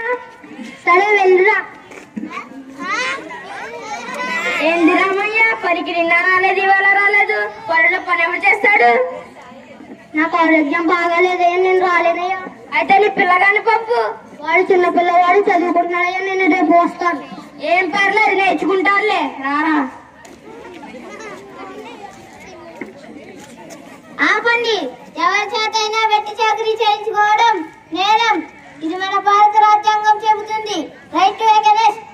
సరే వెళ్ళురా ఏంది రామయ్య పనికి నిన్న రాలేదు ఇవాళ రాలేదు పనులు పని ఎవరు చేస్తాడు నాకు ఆరోగ్యం బాగాలేదే నేను రాలేదయ్యా అయితే నీ పిల్లగాని పంపు వాడు చిన్న పిల్లవాడు చదువుకుంటున్నాడయ్యా నేను రేపు వస్తాను ఏం పర్లేదు నేర్చుకుంటారులే రారా ఆపండి ఎవరి చేతైనా వెట్టి చాకరీ చేయించుకోవడం నేరం ఇది మన భారత రాజ్యాంగం చెబుతుంది రైట్ టు ఎగనెస్ట్